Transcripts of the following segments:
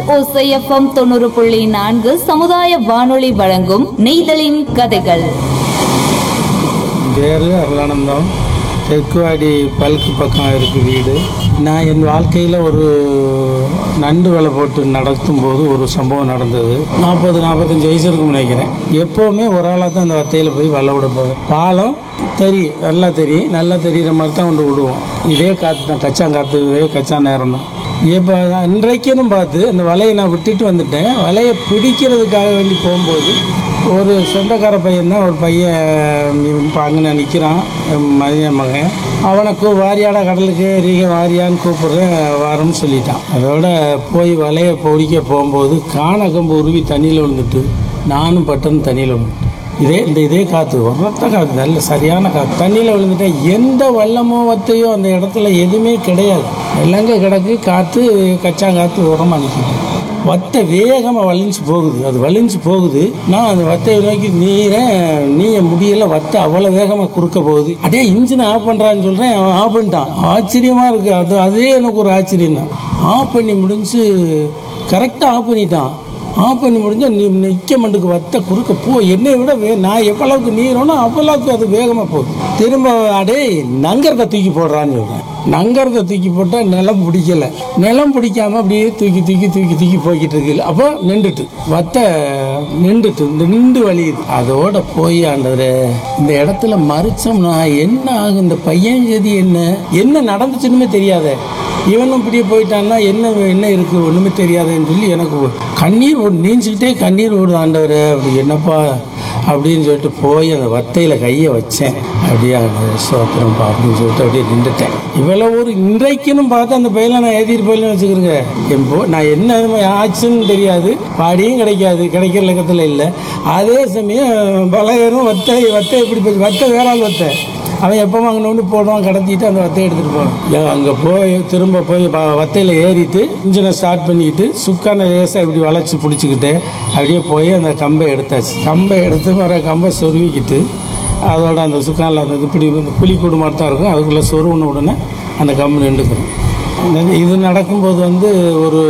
ஓசைஎஃப்எம் தொண்ணூறு புள்ளி நான்கு சமுதாய வானொலி வழங்கும் நெய்தலின் கதைகள் பேர் அருளானந்தம் தெற்குவாடி பல்க்கு பக்கம் இருக்குது வீடு நான் என் வாழ்க்கையில் ஒரு நண்டு வேலை போட்டு நடத்தும் போது ஒரு சம்பவம் நடந்தது நாற்பது நாற்பத்தஞ்சு வயசு இருக்கும் நினைக்கிறேன் எப்போவுமே ஒரு ஆளாக தான் அந்த வத்தையில் போய் வலை விட போவேன் பாலம் தெரியும் நல்லா தெரியும் நல்லா தெரிகிற மாதிரி தான் கொண்டு விடுவோம் இதே காற்று தான் கச்சாங்காற்று இதே கச்சா நேரம் தான் இப்போ இன்றைக்குன்னு பார்த்து அந்த வலையை நான் விட்டுட்டு வந்துட்டேன் வலையை பிடிக்கிறதுக்காக வேண்டி போகும்போது ஒரு சொந்தக்கார பையன் தான் ஒரு பையன் இப்போ அங்கே நிற்கிறான் மதிய மகன் அவனுக்கு வாரியாடா கடலுக்கு ரீக வாரியான்னு கூப்பிடுறேன் வாரம்னு சொல்லிட்டான் அதோட போய் வலையை பிடிக்க போகும்போது காணக்கம்பு உருவி தண்ணியில் விழுந்துட்டு நானும் பட்டன் தண்ணியில் விழுந்துட்டேன் இதே இந்த இதே காற்று உரத்த காற்று நல்ல சரியான காற்று தண்ணியில் விழுந்துட்டேன் எந்த வல்லமோ வத்தையோ அந்த இடத்துல எதுவுமே கிடையாது வெள்ளங்க கிடக்கு காற்று கச்சாங்காற்று உரமாக நிற்கிது வத்தை வேகமாக வலிஞ்சு போகுது அது வலிஞ்சு போகுது நான் அந்த வத்தையை நோக்கி நீரை நீய முடியல வத்தை அவ்வளோ வேகமாக குறுக்க போகுது அதே இன்ஜினை ஆஃப் பண்ணுறான்னு சொல்கிறேன் அவன் ஆஃப் பண்ணிட்டான் ஆச்சரியமாக இருக்குது அது அதே எனக்கு ஒரு ஆச்சரியம் தான் ஆஃப் பண்ணி முடிஞ்சு கரெக்டாக ஆஃப் பண்ணிட்டான் ஆஃப் பண்ணி முடிஞ்சால் நீ நிற்க மண்டுக்கு வத்த குறுக்க போ என்னை விட வே நான் எவ்வளவுக்கு நீரோனோ அவ்வளவுக்கு அது வேகமாக போகுது திரும்ப அடே நங்கரத்தை தூக்கி போடுறான்னு சொல்கிறேன் நங்கரத்தை தூக்கி போட்டால் நிலம் பிடிக்கல நிலம் பிடிக்காம அப்படியே தூக்கி தூக்கி தூக்கி தூக்கி போய்கிட்டு இருக்கு அப்போ நின்றுட்டு வத்த நின்றுட்டு இந்த நின்று வலியுது அதோட போய் ஆண்டவரே இந்த இடத்துல மறிச்சோம்னா என்ன ஆகும் இந்த பையன் கதி என்ன என்ன நடந்துச்சுன்னுமே தெரியாதே இவனும் இப்படியே போயிட்டான்னா என்ன என்ன இருக்கு ஒண்ணுமே தெரியாதுன்னு சொல்லி எனக்கு கண்ணீர் ஓடு நீஞ்சிக்கிட்டே கண்ணீர் ஓடுது ஆண்டவர் அப்படி என்னப்பா அப்படின்னு சொல்லிட்டு போய் அந்த வத்தையில் கையை வச்சேன் அப்படியே ஆண்டவரே, ஸ்தோத்திரம்ப்பா அப்படின்னு சொல்லிட்டு அப்படியே நின்றுட்டேன் இவ்வளோ ஒரு இன்றைக்குன்னு பார்த்து அந்த பையில நான் ஏற்றிட்டு போயிலும் வச்சுக்கிறேங்க என் போ நான் என்ன இது ஆச்சுன்னு தெரியாது பாடியும் கிடைக்காது கிடைக்கிற லக்கத்தில் இல்லை அதே சமயம் பலகரும் வத்தை வத்தை எப்படி போய் வத்தை வேற ஆள் வத்தை அவன் எப்போ அங்கே போடுவான் கடத்திட்டு அந்த வத்தையை எடுத்துகிட்டு போவான் அங்கே போய் திரும்ப போய் ப- வத்தையில் ஏறிட்டு இன்ஜினை ஸ்டார்ட் பண்ணிக்கிட்டு சுக்கான லேசாக இப்படி வளைச்சி பிடிச்சிக்கிட்டு அப்படியே போய் அந்த கம்பை எடுத்தாச்சு கம்பை எடுத்து வர கம்பை சொருவிக்கிட்டு அதோட அந்த சுக்கானில் அந்த இப்படி இந்த புலி கூடு மாதிரி தான் இருக்கும் அதுக்குள்ளே சொருவின உடனே அந்த கம்பு நின்றுக்கிறோம் இந்த- இது நடக்கும்போது வந்து ஒரு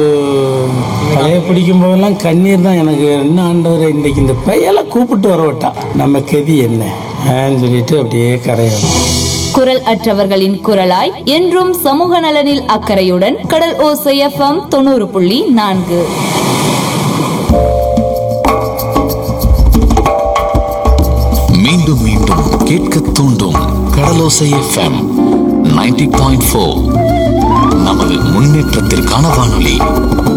தலையை பிடிக்கும் போதெல்லாம் கண்ணீர் தான் எனக்கு என்ன ஆண்டவர் இன்றைக்கு இந்த பையலை கூப்பிட்டு வர விட்டா நம்ம கதி என்ன ஆன்னு சொல்லிட்டு அப்படியே கரையோம் குரல் அற்றவர்களின் குரலாய் என்றும் சமூக நலனில் அக்கறையுடன் கடல் ஓசைஎஃப்எம் தொண்ணூறு புள்ளி நான்கு மீண்டும் மீண்டும் கேட்க தூண்டும் கடலோசை எஃப்எம் 90.4 பாயிண்ட் நமது முன்னேற்றத்திற்கான வானொலி